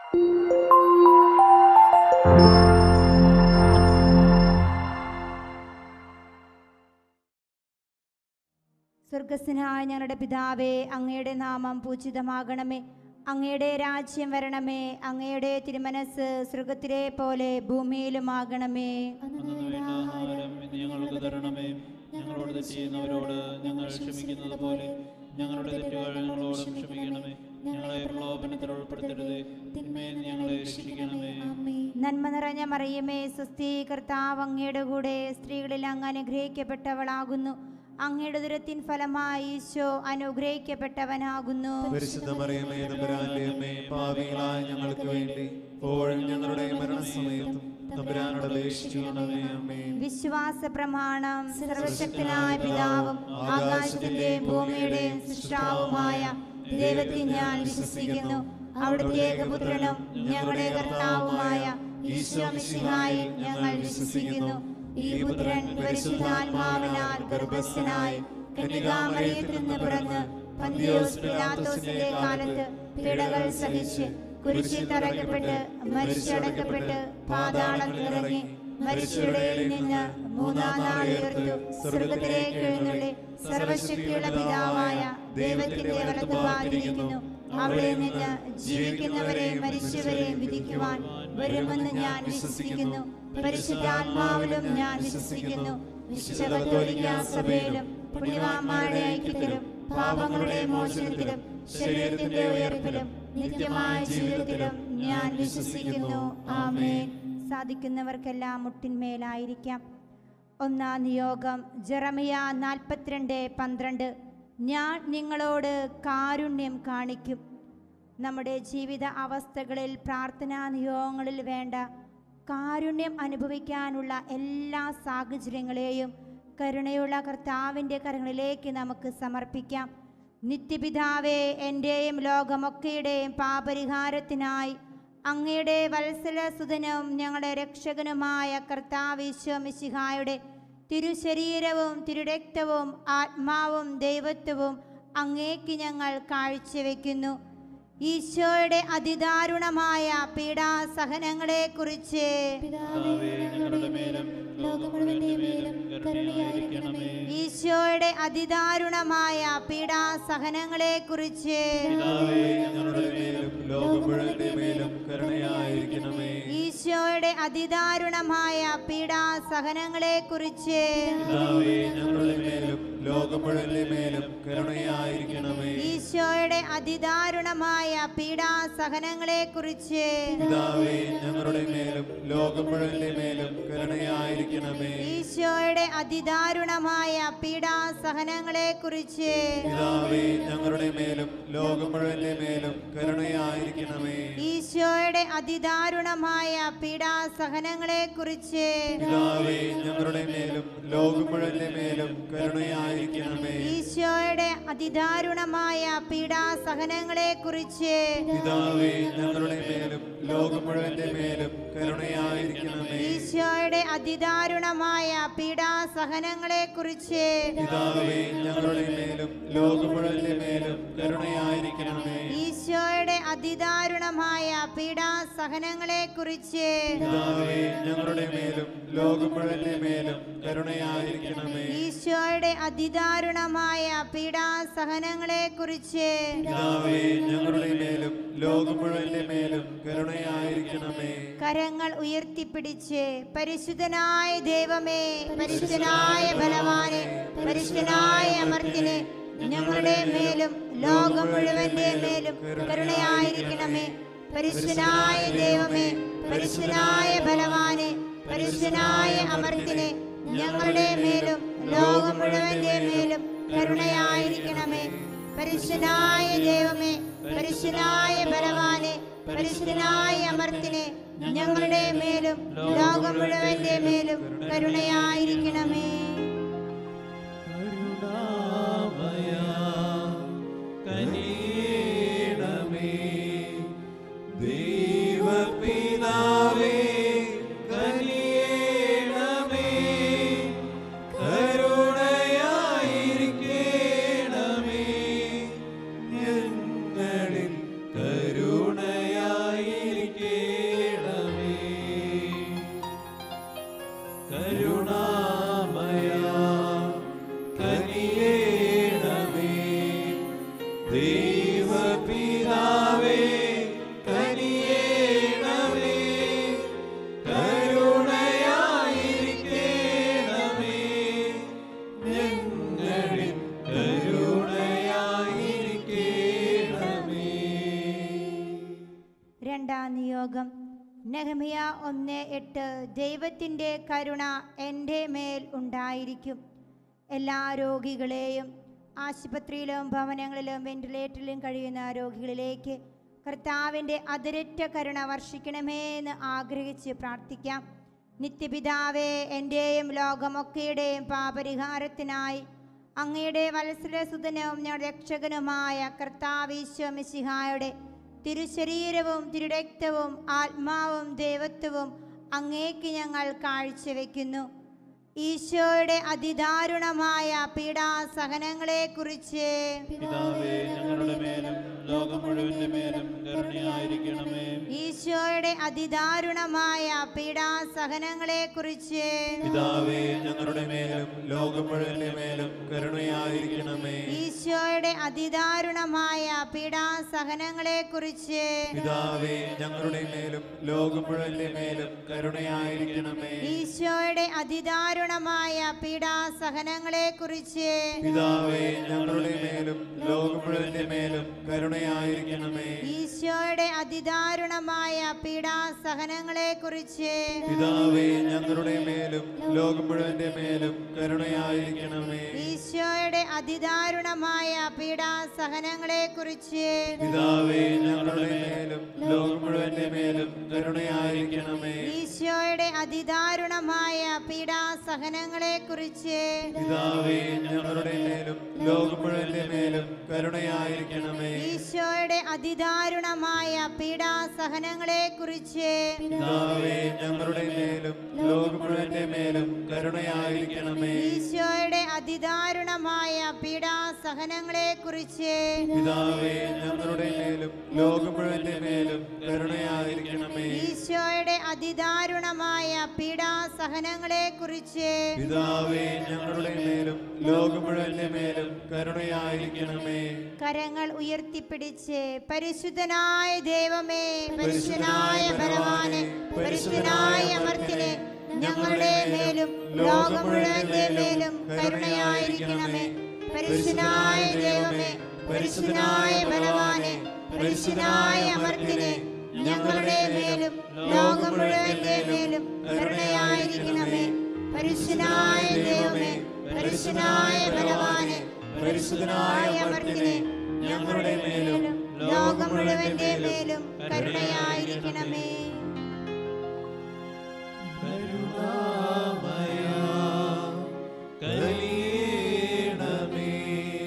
സ്വർഗസ്നായ ഞങ്ങളുടെ പിതാവേ അങ്ങയുടെ നാമം പൂജിതമാകണമേ അങ്ങയുടെ രാജ്യം വരണമേ അങ്ങയുടെ തിരുമനസ് സ്വർഗത്തിലെ പോലെ ഭൂമിയിലുമാകണമേ അന്നു വേണ്ട ആഹാരം ഇന്ന് ഞങ്ങൾക്ക് തരണമേ ഞങ്ങളോട് തെറ്റ് ചെയ്യുന്നവരോട് ഞങ്ങൾ ക്ഷമിക്കുന്നത് പോലെ ഞങ്ങളുടെ തെറ്റുകൾ ഞങ്ങളോടും ക്ഷമിക്കണമേ ഞങ്ങളെ പ്രലോഭനത്തിൽ ഉൾപ്പെടുത്തരുത് തിന്മയിൽ നിന്ന് ഞങ്ങളെ രക്ഷിക്കണമേ നന്മ നിറഞ്ഞ മറിയമേ സ്വസ്തി കർത്താവ് അങ്ങയുടെ കൂടെ സ്ത്രീകളിൽ അങ്ങ് അനുഗ്രഹിക്കപ്പെട്ടവളാകുന്നു അങ്ങയുടെ ദുരത്തിൻ ഫലമായി ഈശോ അനുഗ്രഹിക്കപ്പെട്ടവനാകുന്നു പരിശുദ്ധ മറിയമേ തമ്പുരാന്റെ അമ്മേ പാപികളായ ഞങ്ങൾക്ക് വേണ്ടി ഇപ്പോഴും ഞങ്ങളുടെ മരണസമയത്തും തമ്പുരാനോട് അപേക്ഷിക്കണമേ അമ്മേ വിശ്വാസ പ്രമാണം സർവശക്തനായ പിതാവും ആകാശത്തിന്റെയും ഭൂമിയുടെയും സൃഷ്ടാവുമായ ദൈവത്തിൽ ഞാൻ വിശ്വസിക്കുന്നു അവിടുത്തെ ഏകപുത്രനും ഞങ്ങളുടെ കർത്താവുമായ ഈശോ മിശിഹായിൽ ഞങ്ങൾ വിശ്വസിക്കുന്നു ഈ പുത്രൻ പരിശുദ്ധാത്മാവിനാൽ ഗർഭസ്ഥനായി കന്യകാമറിയത്തിൽ നിന്ന് പിറന്ന് പന്തിയോസ് പിലാത്തോസിന്റെ കാലത്ത് പീഡകൾ സഹിച്ച് കുരിശിൽ തറയ്ക്കപ്പെട്ട് മരിച്ചടക്കപ്പെട്ട് പാതാളത്തിൽ ഇറങ്ങി മരിച്ചവരുടെ നിന്ന് മൂന്നാം നാൾ ഉയർത്തു സ്വർഗത്തിലേക്ക് എഴുന്നള്ളി സർവശക്തിയുള്ള പിതാവായ ദൈവത്തിന്റെ വലത്തുഭാഗിരിക്കുന്നു അവിടെ നിന്ന് ജീവിക്കുന്നവരെയും മരിച്ചവരെയും വിധിക്കുവാൻ വരുമെന്ന് ഞാൻ വിശ്വസിക്കുന്നു പരിശുദ്ധാത്മാവിലും ഞാൻ വിശ്വസിക്കുന്നു വിശുദ്ധ കത്തോലിക്കാ സഭയിലും പുണ്യവാന്മാരുടെ ഐക്യത്തിലും പാപങ്ങളുടെ മോചനത്തിലും ശരീരത്തിന്റെ ഉയർപ്പിലും നിത്യമായ ജീവിതത്തിലും ഞാൻ വിശ്വസിക്കുന്നു ആമേൻ സാധിക്കുന്നവർക്കെല്ലാം മുട്ടിന്മേലായിരിക്കാം ഒന്നാം നിയോഗം ജെറമിയ നാൽപ്പത്തിരണ്ട് പന്ത്രണ്ട് ഞാൻ നിങ്ങളോട് കാരുണ്യം കാണിക്കും നമ്മുടെ ജീവിത അവസ്ഥകളിൽ പ്രാർത്ഥനാ നിയോഗങ്ങളിൽ വേണ്ട കാരുണ്യം അനുഭവിക്കാനുള്ള എല്ലാ സാഹചര്യങ്ങളെയും കരുണയുള്ള കർത്താവിൻ്റെ കരങ്ങളിലേക്ക് നമുക്ക് സമർപ്പിക്കാം നിത്യപിതാവേ എൻ്റെയും ലോകമൊക്കെയുടെയും പാപരിഹാരത്തിനായി അങ്ങയുടെ വത്സലസുതനും ഞങ്ങളുടെ രക്ഷകനുമായ കർത്താവിശ്വമിശിഹായുടെ തിരുശരീരവും തിരുരക്തവും ആത്മാവും ദൈവത്വവും അങ്ങേക്ക് ഞങ്ങൾ കാഴ്ചവെക്കുന്നു ഈശോയുടെ അതിദാരുണമായ പീഡാസഹനങ്ങളെക്കുറിച്ച് പിതാവേ ഞങ്ങളുടെ മേലും ലോകം മുഴുവന്റെ മേലും കരുണയായിരിക്കണമേ ഈശോയുടെ അതിദാരുണമായ പീഡാസഹനങ്ങളെക്കുറിച്ച് പിതാവേ ഞങ്ങളുടെ മേലും ലോകം മുഴുവന്റെ മേലും കരുണയായിരിക്കണമേ ഈശോയുടെ അതിദാരുണമായ പീഡാസഹനങ്ങളെക്കുറിച്ച് പിതാവേ ഞങ്ങളുടെ മേലും ലോകം മുഴുവന്റെ മേലും കരുണയായിരിക്കണമേ ഈശോയുടെ അതിദാരുണമായ പീഡാസഹനങ്ങളെക്കുറിച്ച് പിതാവേ ഞങ്ങളുടെ മേലും ലോകം മുഴുവന്റെ മേലും കരുണയായിരിക്കണമേ ഈശോയുടെ അതിദാരുണമായ പീഡാസഹനങ്ങളെക്കുറിച്ച് പിതാവേ ഞങ്ങളുടെ മേലും ലോകം മുഴുവന്റെ മേലും കരുണയായിരിക്കണമേ ഈശോയുടെ അതിദാരുണമായ പീഡാസഹനങ്ങളെക്കുറിച്ച് പിതാവേ ഞങ്ങളുടെ മേലും ലോകം മുഴുവന്റെ മേലും കരുണയായിരിക്കണമേ ഈശോയുടെ അതിദാരുണമായ പീഡാസഹനങ്ങളെക്കുറിച്ച് പിതാവേ ഞങ്ങളുടെ മേലും ലോകം മുഴുവന്റെ മേലും കരുണയായിരിക്കണമേ ഈശോയുടെ അതിദാരുണമായ പീഡാസഹനങ്ങളെക്കുറിച്ച് പിതാവേ ഞങ്ങളുടെ മേലും ലോകം മുഴുവന്റെ മേലും കരുണയായിരിക്കണമേ ഈശോയുടെ അതിദാരുണമായ പീഡാസഹനങ്ങളെക്കുറിച്ച് പിതാവേ ഞങ്ങളുടെ മേലും ലോകം മുഴുവന്റെ മേലും കരുണയായിരിക്കണമേ ഈശോയുടെ അതിദാരുണമായ പീഡാസഹനങ്ങളെക്കുറിച്ച് പിതാവേ ഞങ്ങളുടെ മേലും ലോകം മുഴുവന്റെ മേലും കരുണയായിരിക്കണമേ കരങ്ങൾ ഉയർത്തിപ്പിടിച്ച് പരിശുദ്ധനായ ദൈവമേ പരിശുദ്ധനായ ബലവാനെ പരിശുദ്ധനായ അമർത്തിനെ ഞങ്ങളുടെ മേലും ലോകം മുഴുവന്റെ മേലും കരുണയായിരിക്കണമേ പരിശുദ്ധനായ ദൈവമേ പരിശുദ്ധനായ ബലവാനെ പരിശുദ്ധനായ അമർത്തിനെ ഞങ്ങളുടെ മേലും ലോകം മുഴുവന്റെ മേലും കരുണയായിരിക്കണമേ പരിശുദ്ധനായ ദൈവമേ പരിശുദ്ധനായ ബലവാനെ പരിശുദ്ധനായ അമർത്തിനെ ഞങ്ങളുടെ മേലും ലോകം മുഴുവന്റെ മേലും കരുണയായിരിക്കണമേ കരുണാമയ കനിയണമേ ദൈവപിതാവേ കനിയണമേ കരുണയായിരിക്കണമേ ഞങ്ങളിൽ കരുണയായിരിക്കണമേ രണ്ടാം നിയോഗം നെഹമിയ ഒന്ന് എട്ട് ദൈവത്തിൻ്റെ കരുണ എൻ്റെ മേൽ ഉണ്ടായിരിക്കും എല്ലാ രോഗികളെയും ആശുപത്രിയിലും ഭവനങ്ങളിലും വെന്റിലേറ്ററിലും കഴിയുന്ന രോഗികളിലേക്ക് കർത്താവിൻ്റെ അതിരറ്റ കരുണ വർഷിക്കണമേ എന്ന് ആഗ്രഹിച്ച് പ്രാർത്ഥിക്കാം നിത്യപിതാവേ എൻ്റെയും ലോകമൊക്കെയുടെയും പാപരിഹാരത്തിനായി അങ്ങയുടെ വത്സരസുതനും ഞാൻ രക്ഷകനുമായ കർത്താവീശ്വ മിശിഹായുടെ തിരുശരീരവും തിരുരക്തവും ആത്മാവും ദൈവത്വവും അങ്ങേക്ക് ഞങ്ങൾ കാഴ്ചവെക്കുന്നു ഈശോയുടെ അതിദാരുണമായ പീഡാസഹനങ്ങളെക്കുറിച്ച് പിതാവേ ഞങ്ങളുടെ മേലും ലോകം മുഴുവന്റെ മേലും കരുണയായിരിക്കണമേ ഈശോയുടെ അതിദാരുണമായ പീഡാസഹനങ്ങളെക്കുറിച്ച് പിതാവേ ഞങ്ങളുടെ മേലും ലോകം മുഴുവന്റെ മേലും കരുണയായിരിക്കണമേ ഈശോയുടെ അതിദാരുണമായ പീഡാസഹനങ്ങളെക്കുറിച്ച് പിതാവേ ഞങ്ങളുടെ മേലും ലോകം മുഴുവന്റെ മേലും കരുണയായിരിക്കണമേ ഈശോയുടെ അതിദാരുണമായ പീഡാസഹനങ്ങളെക്കുറിച്ച് പിതാവേ ഞങ്ങളുടെ മേലും ലോകം മുഴുവന്റെ മേലും കരുണയായിരിക്കണമേ ഈശോയുടെ അതിദാരുണമായ പീഡാസഹനങ്ങളെക്കുറിച്ച് പിതാവേ ഞങ്ങളുടെ മേലും ലോകം മുഴുവന്റെ മേലും കരുണയായിരിക്കണമേ ഈശോയുടെ അതിദാരുണമായ പീഡാസഹനങ്ങളെക്കുറിച്ച് പിതാവേ ഞങ്ങളുടെ മേലും ലോകം മുഴുവന്റെ മേലും കരുണയായിരിക്കണമേ ഈശോയുടെ അതിദാരുണമായ പീഡാസഹനങ്ങളെക്കുറിച്ച് പിതാവേ ഞങ്ങളുടെ മേലും ലോകം മുഴുവന്റെ മേലും കരുണയായിരിക്കണമേ ഈശോയുടെ അതിദാരുണമായ പീഡാസഹനങ്ങളെക്കുറിച്ച് പിതാവേ ഞങ്ങളുടെ മേലും ലോകം മുഴുവന്റെ മേലും കരുണയായിരിക്കണമേ ഈശോയുടെ അതിദാരുണമായ പീഡാസഹനങ്ങളെക്കുറിച്ച് പിതാവേ ഞങ്ങളുടെ മേലും ലോകം മുഴുവന്റെ മേലും കരുണയായിരിക്കണമേ ഈശോയുടെ അതിദാരുണമായ പീഡാസഹനങ്ങളെക്കുറിച്ച് പിതാവേ ഞങ്ങളുടെ മേലും ലോകം മുഴുവന്റെ മേലും കരുണയായിരിക്കണമേ കരങ്ങൾ ഉയർത്തിപ്പിടിച്ച് പരിശുദ്ധനായ ദൈവമേ പരിശുദ്ധനായ ബലവാനെ പരിശുദ്ധനായ അമർത്തിനെ ഞങ്ങളുടെ മേലും ലോകം മുഴുവന്റെ മേലും കരുണയായിരിക്കണമേ പരിശുദ്ധനായ ദൈവമേ പരിശുദ്ധനായ ബലവാനെ പരിശുദ്ധനായ അമർത്തിനെ ഞങ്ങളുടെ മേലും ലോകം മുഴുവന്റെ മേലും കരുണയായിരിക്കണമേ പരിശുദ്ധനായ ദൈവമേ പരിശുദ്ധനായ ബലവാനെ പരിശുദ്ധനായ അമർത്തിനെ ഞങ്ങളുടെ മേലും ലോകം മുഴുവന്റെ മേലും കരുണയായിരിക്കണമേ കരുണമേ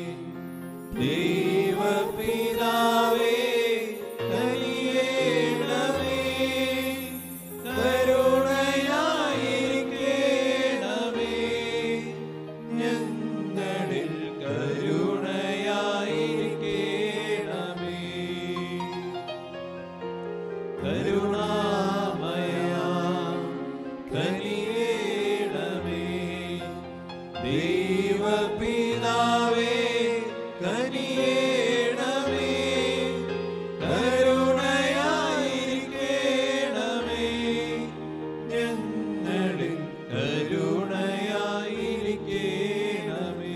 ദൈവപിതാവേ കനിയേണമേ കരുണയായിരിക്കണമേ ഞങ്ങളിൽ കരുണയായിരിക്കണമേ കരുണാമയ കനിയേണമേ ദൈവപിതാവേ കനിയേണമേ കരുണയായിരിക്കണമേ ഞങ്ങളിൽ കരുണയായിരിക്കണമേ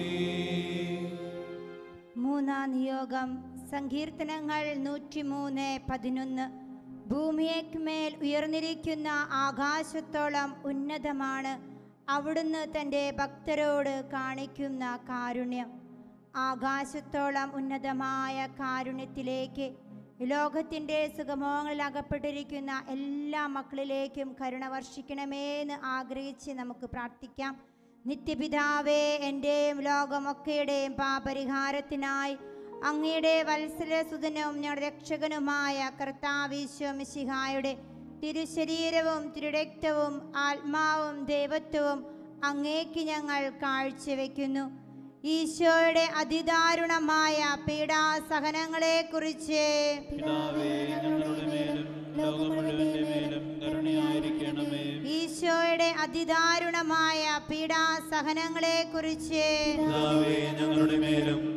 മൂന്നാം നിയോഗം സങ്കീർത്തനങ്ങൾ നൂറ്റിമൂന്ന് പതിനൊന്ന് ഭൂമിയേക്കുമേൽ ഉയർന്നിരിക്കുന്ന ആകാശത്തോളം ഉന്നതമാണ് അവിടുന്ന് തൻ്റെ ഭക്തരോട് കാണിക്കുന്ന കാരുണ്യം ആകാശത്തോളം ഉന്നതമായ കാരുണ്യത്തിലേക്ക് ലോകത്തിൻ്റെ സുഗമോങ്ങളിൽ അകപ്പെട്ടിരിക്കുന്ന എല്ലാ മക്കളിലേക്കും കരുണ വർഷിക്കണമേ എന്ന് ആഗ്രഹിച്ച് നമുക്ക് പ്രാർത്ഥിക്കാം നിത്യപിതാവേ എൻ്റെയും ലോകമൊക്കെയുടെയും പാപരിഹാരത്തിനായി അങ്ങയുടെ വത്സലസുതനും ഞാൻ രക്ഷകനുമായ കർത്താവീശ്വമിശിഹായുടെ തിരുശരീരവും തിരുരക്തവും ആത്മാവും ദൈവത്വവും അങ്ങേക്ക് ഞങ്ങൾ കാഴ്ചവെക്കുന്നു ഈശോയുടെ അതിദാരുണമായ പീഡാസഹനങ്ങളെക്കുറിച്ച് പിതാവേ ഞങ്ങളുടെ മേലും ലോകം മുഴുവന്റെ മേലും കരുണയായിരിക്കണമേ ഈശോയുടെ അതിദാരുണമായ പീഡാസഹനങ്ങളെക്കുറിച്ച് പിതാവേ ഞങ്ങളുടെ മേലും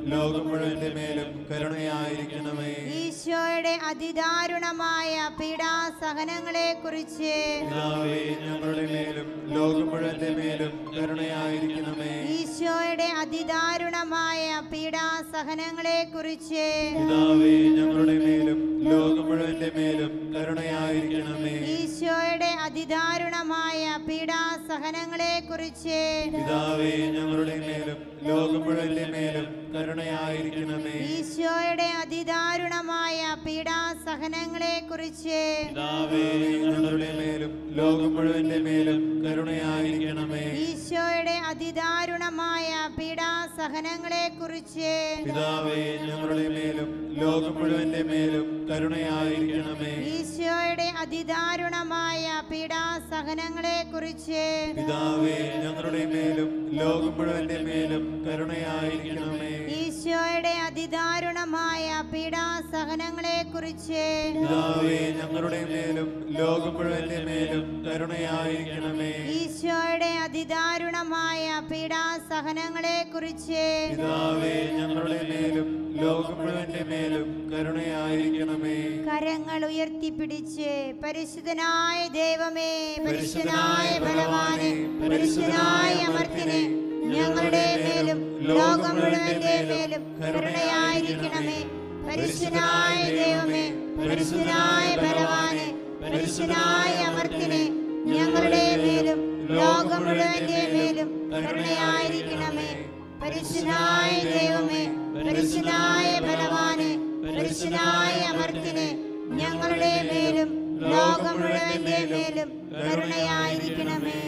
ലോകം മുഴുവന്റെ മേലും കരുണയായിരിക്കണമേ ഈശോയുടെ അതിദാരുണമായ പീഡാസഹനങ്ങളെ കുറിച്ച് പിതാവേ ഞങ്ങളുടെ മേലും ലോകം മുഴുവന്റെ മേലും കരുണയായിരിക്കണമേ ഈശോയുടെ അതിദാരുണമായ പീഡാസഹനങ്ങളെ കുറിച്ച് പിതാവേ ഞങ്ങളുടെ മേലും ലോകം മുഴുവന്റെ മേലും കരുണയായിരിക്കണമേ ഈശോയുടെ അതിദാരുണമായ പീഡാസഹനങ്ങളെ കുറിച്ച് പിതാവേ ഞങ്ങളുടെ മേലും ലോകം മുഴുവന്റെ മേലും കരുണയായിരിക്കണമേ ഈശോയുടെ അതിദാരുണമായ പീഡാസഹനങ്ങളെ കുറിച്ച് പിതാവേ ഞങ്ങളുടെ മേലും ലോകം മുഴുവന്റെ മേലും കരുണയായിരിക്കണമേ ഈശോയുടെ അതിദാരുണമായ പീഡാസഹനങ്ങളെ കുറിച്ച് പിതാവേ ഞങ്ങളുടെ മേലും ലോകം മുഴുവന്റെ മേലും കരുണയായിരിക്കണമേ ഈശോയുടെ അതിദാരുണമായ പീഡാസഹനങ്ങളെ കുറിച്ച് പിതാവേ ഞങ്ങളുടെ മേലും ലോകം മുഴുവന്റെ മേലും കരുണയായിരിക്കണമേ ഈശോയുടെ അതിദാരുണമായ പീഡാസഹനങ്ങളെ കുറിച്ച് പിതാവേ ഞങ്ങളുടെ മേലും ലോകം മുഴുവന്റെ മേലും കരുണയായിരിക്കണമേ ഈശോയുടെ അതിദാരുണമായ പീഡാസഹനങ്ങളെ കുറിച്ച് പിതാവേ ഞങ്ങളുടെ മേലും ലോകം മുഴുവന്റെ മേലും കരുണയായിരിക്കണമേ കരങ്ങൾ ഉയർത്തിപ്പിടിച്ച് പരിശുദ്ധനായ ദൈവമേ പരിശുദ്ധനായ ബലവാനെ പരിശുദ്ധനായ അമർത്തിനെ ഞങ്ങളുടെ മേലും ലോകം മുഴുവന്റെ മേലും കരുണയായിരിക്കണമേ പരിശുദ്ധനായ ദൈവമേ പരിശുദ്ധനായ ബലവാനെ പരിശുദ്ധനായ അമർത്തിനെ ഞങ്ങളുടെ മേലും ലോകം മുഴുവന്റെ മേലും കരുണയായിരിക്കണമേ പരിശുദ്ധനായ ദൈവമേ പരിശുദ്ധനായ ബലവാനെ പരിശുദ്ധനായ അമർത്തിനെ ഞങ്ങളുടെ മേലും ലോകം മുഴുവന്റെ മേലും കരുണയായിരിക്കണമേ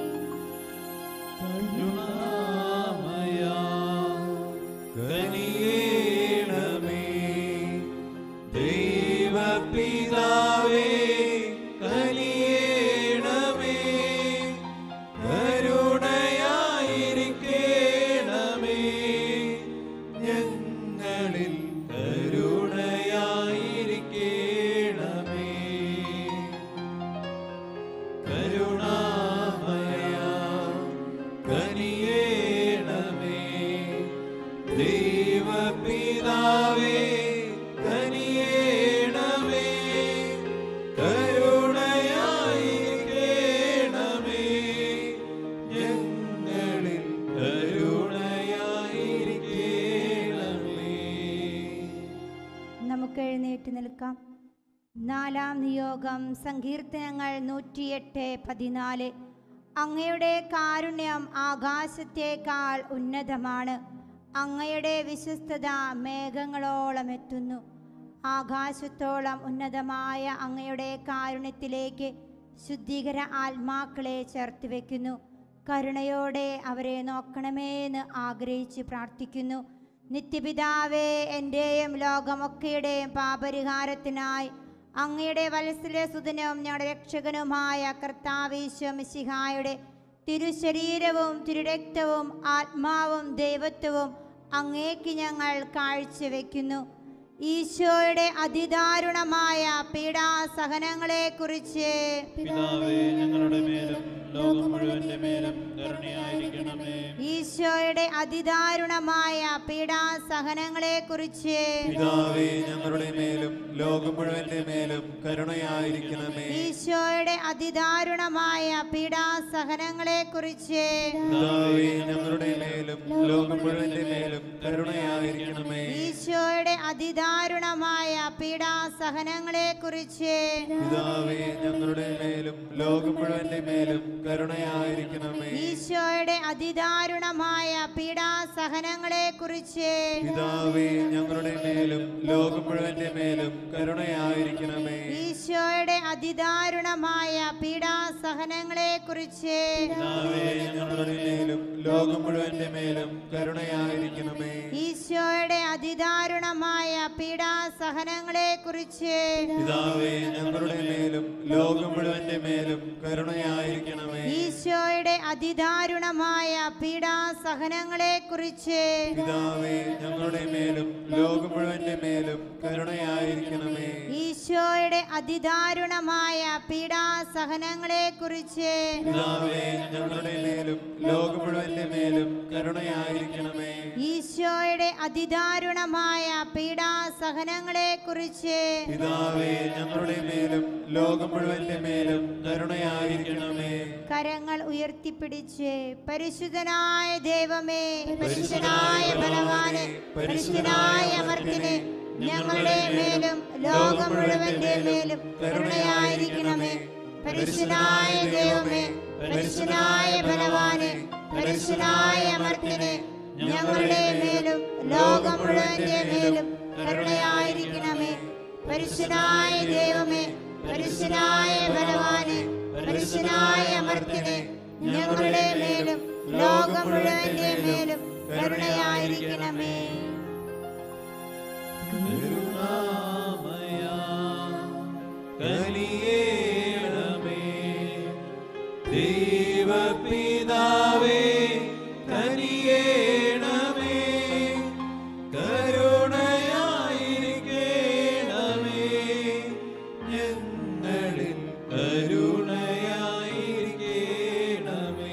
കനിയേണമേ ദൈവപിതാവേ കനിയേണമേ കരുണയായിരിക്കേണമേ ഞങ്ങളിൽ കരുണയായിരിക്കേണമേ കരുണാമയ കനിയേണമേ ദൈവപിതാവേ കനിയേണമേ കരുണയായിരിക്കേണമേ ഞങ്ങളിൽ കരുണയായിരിക്കേണമേ നമുക്ക് എഴുന്നേറ്റ് നിൽക്കാം നാലാം നിയോഗം സങ്കീർത്തനങ്ങൾ നൂറ്റിയെട്ട് പതിനാല് അങ്ങയുടെ കാരുണ്യം ആകാശത്തേക്കാൾ ഉന്നതമാണ് അങ്ങയുടെ വിശ്വസ്തത മേഘങ്ങളോളം എത്തുന്നു ആകാശത്തോളം ഉന്നതമായ അങ്ങയുടെ കാരുണ്യത്തിലേക്ക് ശുദ്ധീകര ആത്മാക്കളെ ചേർത്ത് വെക്കുന്നു കരുണയോടെ അവരെ നോക്കണമേ എന്ന് ആഗ്രഹിച്ച് പ്രാർത്ഥിക്കുന്നു നിത്യപിതാവേ എൻ്റെയും ലോകമൊക്കെയുടെയും പാപരിഹാരത്തിനായി അങ്ങയുടെ വത്സലസുതനും ഞങ്ങളുടെ രക്ഷകനുമായ കർത്താവീശ്വ മിശിഹായുടെ തിരുശരീരവും തിരുരക്തവും ആത്മാവും ദൈവത്വവും അങ്ങേക്ക് ഞങ്ങൾ കാഴ്ചവെക്കുന്നു ഈശോയുടെ അതിദാരുണമായ പീഡാസഹനങ്ങളെ കുറിച്ച് പിതാവേ ഞങ്ങളുടെ മേലും ലോകം മുഴുവന്റെ മേലും കരുണയായിരിക്കണമേ ഈശോയുടെ അതിദാരുണമായ പീഡാസഹനങ്ങളെ കുറിച്ച് പിതാവേ ഞങ്ങളുടെ മേലും ലോകം മുഴുവന്റെ മേലും കരുണയായിരിക്കണമേ ഈശോയുടെ അതിദാരുണമായ പീഡാസഹനങ്ങളെ കുറിച്ച് പിതാവേ ഞങ്ങളുടെ മേലും ലോകം മുഴുവന്റെ മേലും കരുണയായിരിക്കണമേ ഈശോയുടെ അതിദാരുണമായ പീഡാസഹനങ്ങളെ കുറിച്ച് പിതാവേ ഞങ്ങളുടെ മേലും ലോകം മുഴുവന്റെ മേലും കരുണയായിരിക്കണമേ ഈശോയുടെ അതിദാരുണമായ പീഡാസഹനങ്ങളെ കുറിച്ച് പിതാവേ ഞങ്ങളുടെ മേലും ലോകം മുഴുവന്റെ മേലും കരുണയായിരിക്കണമേ ഈശോയുടെ അതിദാരുണമായ പീഡാസഹനങ്ങളെ കുറിച്ച് പിതാവേ ഞങ്ങളുടെ മേലും ലോകം മുഴുവന്റെ മേലും കരുണയായിരിക്കണമേ ഈശോയുടെ അതിദാരുണമായ പീഡാസഹനങ്ങളെ കുറിച്ച് പിതാവേ ഞങ്ങളുടെ മേലും ലോകം മുഴുവന്റെ മേലും കരുണയായിരിക്കണമേ ഈശോയുടെ അതിദാരുണമായ പീഡാസഹനങ്ങളെ കുറിച്ച് പിതാവേ ഞങ്ങളുടെ മേലും ലോകം മുഴുവന്റെ മേലും കരുണയായിരിക്കണമേ ഈശോയുടെ അതിദാരുണമായ പീഡാസഹനങ്ങളെക്കുറിച്ച് പിതാവേ ഞങ്ങളുടെ മേലും ലോകം മുഴുവന്റെ മേലും കരുണയായിരിക്കണമേ ഈശോയുടെ അതിദാരുണമായ പീഡാസഹനങ്ങളെക്കുറിച്ച് പിതാവേ ഞങ്ങളുടെ മേലും ലോകം മുഴുവന്റെ മേലും കരുണയായിരിക്കണമേ കരങ്ങൾ ഉയർത്തിപ്പിടിച്ച് പരിശുദ്ധനായ ദൈവമേ പരിശുദ്ധനായ ബലവാനെ പരിശുദ്ധനായ അമർത്തിനെ ഞങ്ങളുടെ മേലും ലോകം മുഴുവന്റെ മേലും കരുണയായിരിക്കണമേ പരിശുദ്ധനായ ദൈവമേ പരിശുദ്ധനായ ബലവാനെ പരിശുദ്ധനായ അമർത്തിനെ ഞങ്ങളുടെ മേലും ലോകം മുഴുവന്റെ മേലും കരുണയായിരിക്കണമേ പരിശുദ്ധനായ ദൈവമേ പരിശുദ്ധനായ ബലവാനെ പരിശുദ്ധനായ അമർത്തിനെ ഞങ്ങളുടെ മേലും ലോകം മുഴുവന്റെ മേലും കരുണയായിരിക്കണമേ കരുണാമയ കനിയേണമേ ദൈവപിതാവേ കനിയേണമേ കരുണയായിരിക്കണമേ ഞങ്ങളിൽ കരുണയായിരിക്കണമേ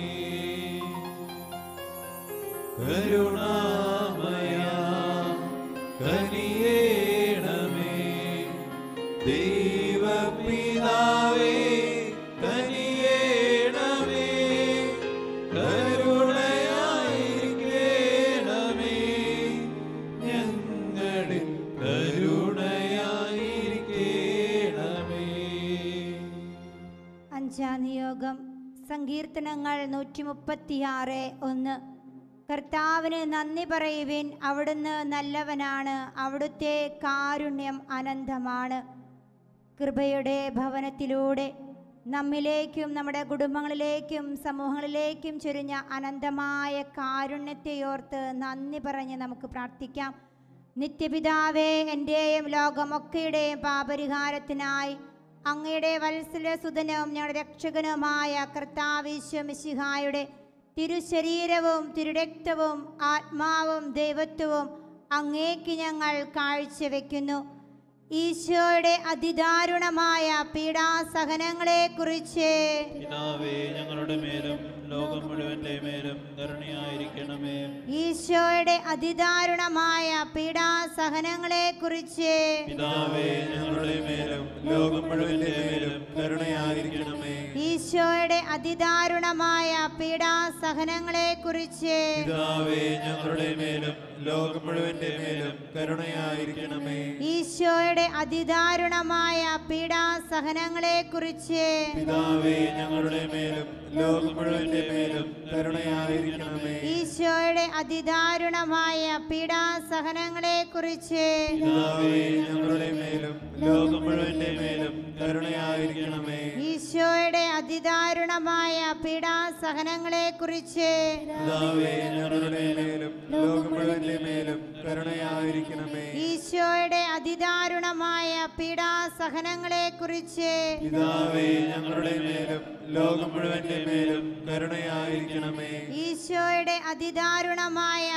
കരുണാമയ കനിയേണമേ ദൈവപിതാവേ കനിയേണമേ കരുണയായിരിക്കണമേ ഞങ്ങളിൽ കരുണയായിരിക്കണമേ അഞ്ചാം നിയോഗം സങ്കീർത്തനങ്ങൾ നൂറ്റി മുപ്പത്തിയാറ് ഒന്ന് കർത്താവിന് നന്ദി പറയുവിൻ അവിടുന്ന് നല്ലവനാണ് അവിടുത്തെ കാരുണ്യം അനന്തമാണ് കൃപയുടെ ഭവനത്തിലൂടെ നമ്മിലേക്കും നമ്മുടെ കുടുംബങ്ങളിലേക്കും സമൂഹങ്ങളിലേക്കും ചൊരിഞ്ഞ അനന്തമായ കാരുണ്യത്തെയോർത്ത് നന്ദി പറഞ്ഞ് നമുക്ക് പ്രാർത്ഥിക്കാം നിത്യപിതാവേ എൻ്റെയും ലോകമൊക്കെയുടെയും പാപരിഹാരത്തിനായി അങ്ങയുടെ വത്സലസുതനും ഞങ്ങളുടെ രക്ഷകനുമായ കർത്താവിശ്വമിശിഹായുടെ തിരുശരീരവും തിരുരക്തവും ആത്മാവും ദൈവത്വവും അങ്ങേക്ക് ഞങ്ങൾ കാഴ്ചവെക്കുന്നു ഈശോയുടെ അതിദാരുണമായ പീഡാസഹനങ്ങളെക്കുറിച്ച് പിതാവേ ഞങ്ങളുടെ മേലും ലോകം മുഴുവന്റെ മേലും കരുണയായിരിക്കണമേ ഈശോയുടെ അതിദാരുണമായ പീഡാസഹനങ്ങളെക്കുറിച്ച് പിതാവേ ഞങ്ങളുടെ മേലും ലോകം മുഴുവന്റെ മേലും കരുണയായിരിക്കണമേ ഈശോയുടെ അതിദാരുണമായ പീഡാസഹനങ്ങളെക്കുറിച്ച് പിതാവേ ഞങ്ങളുടെ മേലും ലോകം മുഴുവന്റെ മേലും കരുണയായിരിക്കണമേ ഈശോയുടെ അതിദാരുണമായ പീഡാസഹനങ്ങളെക്കുറിച്ച് പിതാവേ ഞങ്ങളുടെ മേലും ലോകം മുഴുവന്റെ മേലും കരുണയായിരിക്കണമേ ഈശോയുടെ അതിദാരുണമായ പീഡാസഹനങ്ങളെക്കുറിച്ച് പിതാവേ ഞങ്ങളുടെ മേലും ലോകം മുഴുവന്റെ മേലും കരുണയായിരിക്കണമേ ഈശോയുടെ അതിദാരുണമായ പീഡാസഹനങ്ങളെക്കുറിച്ച് പിതാവേ ഞങ്ങളുടെ മേലും ലോകം മുഴുവന്റെ മേലും കരുണയായിരിക്കണമേ ഈശോയുടെ അതിദാരുണമായ പീഡാസഹനങ്ങളെക്കുറിച്ച് പിതാവേ ഞങ്ങളുടെ മേലും ലോകം മുഴുവന്റെ മേലും കരുണയായിരിക്കണമേ ഈശോയുടെ അതിദാരുണമായ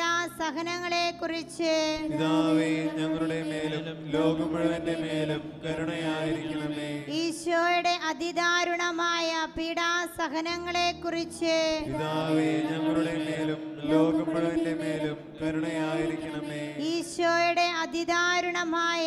പീഡാസഹനങ്ങളെക്കുറിച്ച് പിതാവേ ഞങ്ങളുടെ മേലും ലോകം മുഴുവന്റെ മേലും കരുണയായിരിക്കണമേ ഈശോയുടെ അതിദാരുണമായ പീഡാസഹനങ്ങളെക്കുറിച്ച് പിതാവേ ഞങ്ങളുടെ മേലും ലോകം മുഴുവന്റെ മേലും കരുണയായിരിക്കണമേ ഈശോയുടെ അതിദാരുണമായ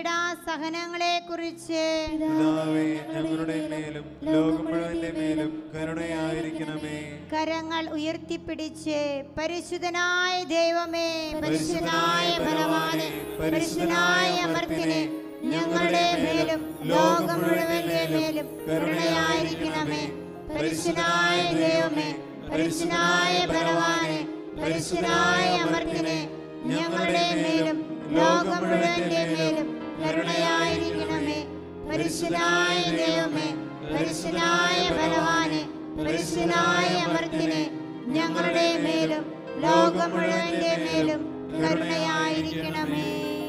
പീഡാസഹനങ്ങളെക്കുറിച്ച് പിതാവേ ഞങ്ങളുടെ മേലും ലോകം മുഴുവന്റെ മേലും കരുണയായിരിക്കണമേ കരങ്ങൾ ഉയർത്തിപ്പിടിച്ച് പരിശുദ്ധനായ ദൈവമേ പരിശുദ്ധനായ ബലവാനെ പരിശുദ്ധനായ അമർത്തിനെ ഞങ്ങളുടെ മേലും ലോകം മുഴുവന്റെ മേലും കരുണയായിരിക്കണമേ പരിശുദ്ധനായ ദൈവമേ പരിശുദ്ധനായ ബലവാനെ പരിശുദ്ധനായ അമർത്തിനെ ഞങ്ങളുടെ മേലും ലോകം മുഴുവന്റെ മേലും കരുണയായിരിക്കണമേ പരിശുദ്ധനായ ദൈവമേ പരിശുദ്ധനായ ബലവാനെ പരിശുദ്ധനായ അമർത്തിനെ ഞങ്ങളുടെ മേലും ലോകം മുഴുവന്റെ മേലും കരുണയായിരിക്കണമേ